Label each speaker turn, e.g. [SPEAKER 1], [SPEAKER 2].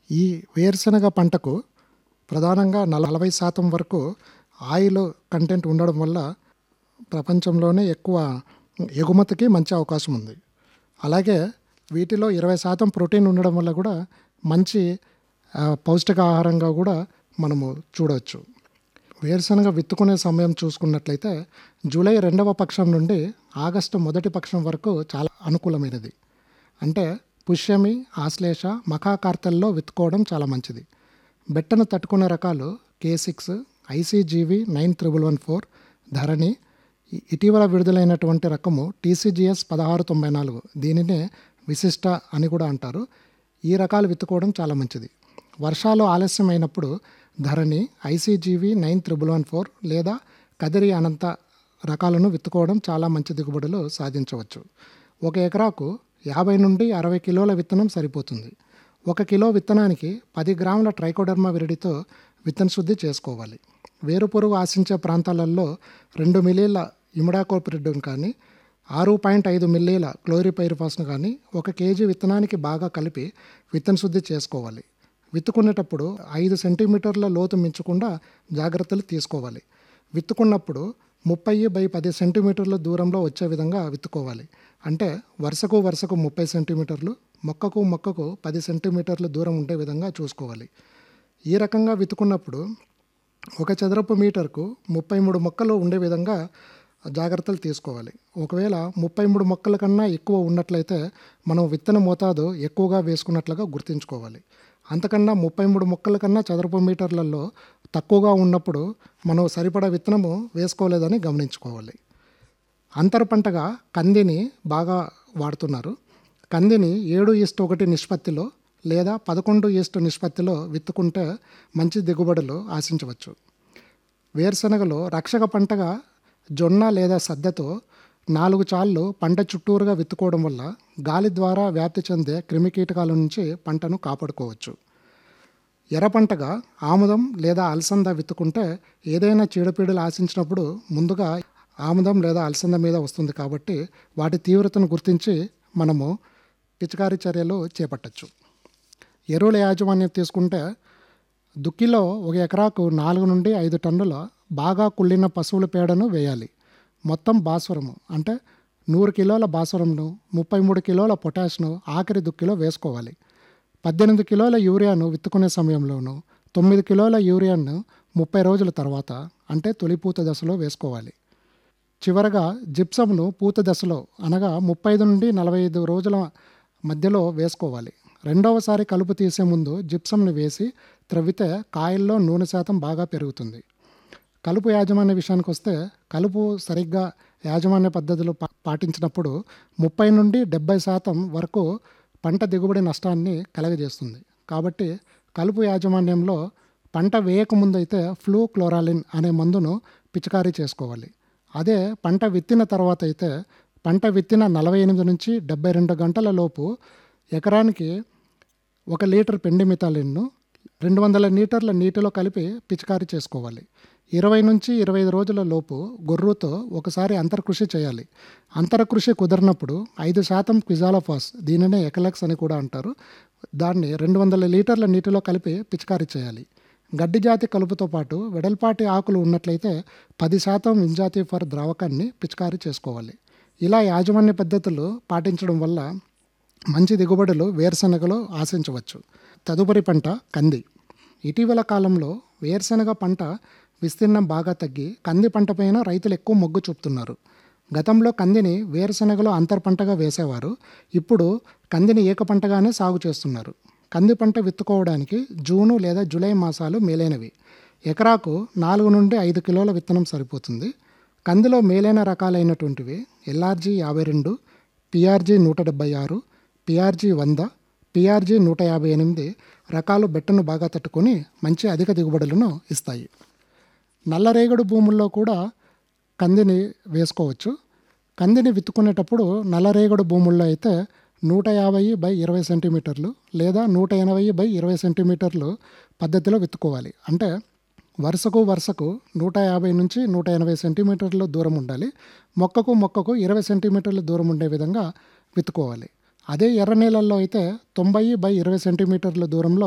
[SPEAKER 1] ఈ వేరుశనగ పంటకు ప్రధానంగా నలభై శాతం వరకు ఆయిల్ కంటెంట్ ఉండడం వల్ల ప్రపంచంలోనే ఎక్కువ ఎగుమతికి మంచి అవకాశం ఉంది అలాగే వీటిలో ఇరవై శాతం ప్రోటీన్ ఉండడం వల్ల కూడా మంచి ఆ, పౌష్టికాహారంగా కూడా మనము చూడవచ్చు వేరుశనగ విత్తుకునే సమయం చూసుకున్నట్లయితే జూలై రెండవ పక్షం నుండి ఆగస్టు మొదటి పక్షం వరకు చాలా అనుకూలమైనది అంటే పుష్యమి ఆశ్లేష మఖా కార్తెల్లో విత్తుకోవడం చాలా మంచిది బెట్టను తట్టుకునే రకాలు K six I C G V nine triple one four Dharani ఇ- ఇటీవల విడుదలైనటువంటి రకము టీసీజీఎస్ పదహారు తొంభై నాలుగు దీనినే విశిష్ట అని కూడా అంటారు ఈ రకాలు విత్తుకోవడం చాలా మంచిది వర్షాలు ఆలస్యం అయినప్పుడు Dharani I C G V nine triple one four లేదా కదిరి అనంత రకాలను విత్తుకోవడం చాలా మంచి దిగుబడులు సాధించవచ్చు ఒక ఎకరాకు యాభై నుండి అరవై కిలోల విత్తనం సరిపోతుంది ఒక కిలో విత్తనానికి పది గ్రాముల ట్రైకోడర్మా విరిడితో విత్తన శుద్ధి చేసుకోవాలి వేరుపురుగు ఆశించే ప్రాంతాలలో రెండు మిల్లీల ఇమిడాకోపిరిడ్డం కానీ ఆరు పాయింట్ ఐదు మిల్లీల క్లోరిపైరిఫాస్ను కానీ ఒక కేజీ విత్తనానికి బాగా కలిపి విత్తన శుద్ధి చేసుకోవాలి విత్తుకునేటప్పుడు ఐదు సెంటీమీటర్ల లోతు మించకుండా జాగ్రత్తలు తీసుకోవాలి విత్తుకున్నప్పుడు ముప్పై బై పది సెంటీమీటర్ల దూరంలో వచ్చే విధంగా విత్తుకోవాలి అంటే వరుసకు వరుసకు ముప్పై సెంటీమీటర్లు మొక్కకు మొక్కకు పది సెంటీమీటర్ల దూరం ఉండే విధంగా చూసుకోవాలి ఈ రకంగా విత్తుకున్నప్పుడు ఒక చదరపు మీటర్కు ముప్పై మూడు మొక్కలు ఉండే విధంగా జాగ్రత్తలు తీసుకోవాలి ఒకవేళ ముప్పై మూడు మొక్కల కన్నా ఎక్కువ ఉన్నట్లయితే మనం విత్తన మోతాదు ఎక్కువగా వేసుకున్నట్లుగా గుర్తుంచుకోవాలి అంతకన్నా ముప్పై మూడు మొక్కల కన్నా చదరపు మీటర్లలో తక్కువగా ఉన్నప్పుడు మనం సరిపడా విత్తనము వేసుకోలేదని గమనించుకోవాలి అంతర పంటగా కందిని బాగా వాడుతున్నారు కందిని ఏడు ఈస్ట్ ఒకటి నిష్పత్తిలో లేదా పదకొండు ఈస్ట్ నిష్పత్తిలో విత్తుకుంటే మంచి దిగుబడులు ఆశించవచ్చు వేరుశనగలో రక్షక పంటగా జొన్న లేదా సద్దతో నాలుగు చాళ్ళు పంట చుట్టూరుగా విత్తుకోవడం వల్ల గాలి ద్వారా వ్యాప్తి చెందే క్రిమికీటకాల నుంచి పంటను కాపాడుకోవచ్చు ఎర్ర పంటగా ఆముదం లేదా అలసంద విత్తుకుంటే ఏదైనా చీడపీడలు ఆశించినప్పుడు ముందుగా ఆముదం లేదా అలసంద మీద వస్తుంది కాబట్టి వాటి తీవ్రతను గుర్తించి మనము పిచికారీ చర్యలు చేపట్టచ్చు ఎరువుల యాజమాన్యం తీసుకుంటే దుక్కిలో ఒక ఎకరాకు నాలుగు నుండి ఐదు టన్నుల బాగా కుళ్ళిన పశువుల పేడను వేయాలి మొత్తం భాస్వరము అంటే నూరు కిలోల భాస్వరంను ముప్పై మూడు కిలోల పొటాష్ను ఆఖరి దుక్కిలో వేసుకోవాలి పద్దెనిమిది కిలోల యూరియాను విత్తుకునే సమయంలోను తొమ్మిది కిలోల యూరియాను ముప్పై రోజుల తర్వాత అంటే తొలి పూత దశలో వేసుకోవాలి చివరగా జిప్సంను పూత దశలో అనగా ముప్పై ఐదు నుండి నలభై ఐదు రోజుల మధ్యలో వేసుకోవాలి రెండవసారి కలుపు తీసే ముందు జిప్సంను వేసి త్రవ్వితే కాయల్లో నూనె శాతం బాగా పెరుగుతుంది కలుపు యాజమాన్య విషయానికి వస్తే కలుపు సరిగ్గా యాజమాన్య పద్ధతులు పా- పాటించినప్పుడు ముప్పై నుండి డెబ్బై శాతం వరకు పంట దిగుబడి నష్టాన్ని కలగజేస్తుంది కాబట్టి కలుపు యాజమాన్యంలో పంట వేయకముందు అయితే ఫ్లూ క్లోరాలిన్ అనే మందును పిచికారీ చేసుకోవాలి అదే పంట విత్తిన తర్వాత అయితే పంట విత్తిన నలభై ఎనిమిది నుంచి డెబ్బై రెండు గంటల లోపు ఎకరానికి ఒక లీటర్ పెండి మితాలిన్ను రెండు వందల లీటర్ల నీటిలో కలిపి పిచికారీ చేసుకోవాలి ఇరవై నుంచి ఇరవై ఐదు రోజుల లోపు గొర్రుతో ఒకసారి అంతర్కృషి చేయాలి అంతర్కృషి కుదరినప్పుడు ఐదు శాతం క్విజాలఫాస్ దీనినే ఎకలెక్స్ అని కూడా అంటారు దాన్ని రెండు వందల లీటర్ల నీటిలో కలిపి పిచికారీ చేయాలి గడ్డి జాతి కలుపుతో పాటు వెడల్పాటి ఆకులు ఉన్నట్లయితే పది శాతం వింజాతి ఫర్ ద్రావకాన్ని పిచికారీ చేసుకోవాలి ఇలా యాజమాన్య పద్ధతులు పాటించడం వల్ల మంచి దిగుబడులు వేరుశనగలో ఆశించవచ్చు తదుపరి పంట కంది ఇటీవల కాలంలో వేరుశనగ పంట విస్తీర్ణం బాగా తగ్గి కంది పంటపైన రైతులు ఎక్కువ మొగ్గు చూపుతున్నారు గతంలో కందిని వేరుశనగలో అంతర్ పంటగా వేసేవారు ఇప్పుడు కందిని ఏక పంటగానే సాగు చేస్తున్నారు కంది పంట విత్తుకోవడానికి జూను లేదా జూలై మాసాలు మేలైనవి ఎకరాకు నాలుగు నుండి ఐదు కిలోల విత్తనం సరిపోతుంది కందిలో మేలైన రకాలైనటువంటివి ఎల్ఆర్జీ యాభై రెండు పిఆర్జీ నూట డెబ్బై ఆరు పిఆర్జీ వంద పిఆర్జీ నూట యాభై ఎనిమిది రకాలు బెట్టను బాగా తట్టుకొని మంచి అధిక దిగుబడులను ఇస్తాయి నల్లరేగడి భూముల్లో కూడా కందిని వేసుకోవచ్చు కందిని విత్తుకునేటప్పుడు నల్లరేగడి భూముల్లో అయితే నూట యాభై బై ఇరవై సెంటీమీటర్లు లేదా నూట ఎనభై బై ఇరవై సెంటీమీటర్లు పద్ధతిలో విత్తుకోవాలి అంటే వరుసకు వరుసకు నూట యాభై నుంచి నూట ఎనభై సెంటీమీటర్ల దూరం ఉండాలి మొక్కకు మొక్కకు ఇరవై సెంటీమీటర్ల దూరం ఉండే విధంగా విత్తుకోవాలి అదే ఎర్ర నేలల్లో అయితే తొంభై బై ఇరవై సెంటీమీటర్ల దూరంలో